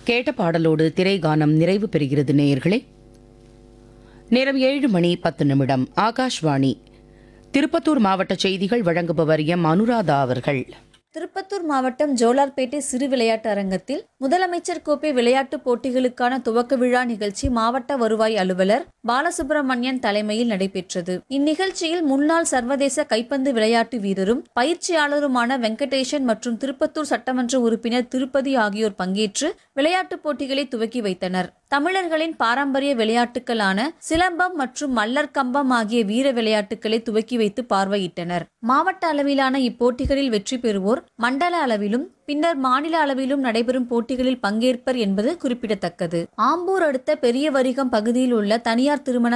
கேட்ட பாடலோடு திரைகானம் நிறைவு பெறுகிறது நேயர்களே நேரம் ஏழு மணி பத்து நிமிடம் ஆகாஷ்வாணி திருப்பத்தூர் மாவட்ட செய்திகள் வழங்குபவர் எம் அனுராதா அவர்கள் திருப்பத்தூர் மாவட்டம் ஜோலார்பேட்டை சிறு விளையாட்டு அரங்கத்தில் முதலமைச்சர் கோப்பை விளையாட்டுப் போட்டிகளுக்கான துவக்க விழா நிகழ்ச்சி மாவட்ட வருவாய் அலுவலர் பாலசுப்பிரமணியன் தலைமையில் நடைபெற்றது இந்நிகழ்ச்சியில் முன்னாள் சர்வதேச கைப்பந்து விளையாட்டு வீரரும் பயிற்சியாளருமான வெங்கடேசன் மற்றும் திருப்பத்தூர் சட்டமன்ற உறுப்பினர் திருப்பதி ஆகியோர் பங்கேற்று விளையாட்டுப் போட்டிகளை துவக்கி வைத்தனர் தமிழர்களின் பாரம்பரிய விளையாட்டுகளான சிலம்பம் மற்றும் மல்லர் கம்பம் ஆகிய வீர விளையாட்டுகளை துவக்கி வைத்து பார்வையிட்டனர் மாவட்ட அளவிலான இப்போட்டிகளில் வெற்றி பெறுவோர் மண்டல அளவிலும் பின்னர் மாநில அளவிலும் நடைபெறும் போட்டிகளில் பங்கேற்பர் என்பது குறிப்பிடத்தக்கது ஆம்பூர் அடுத்த பெரிய வரிகம் பகுதியில் உள்ள தனியார் திருமண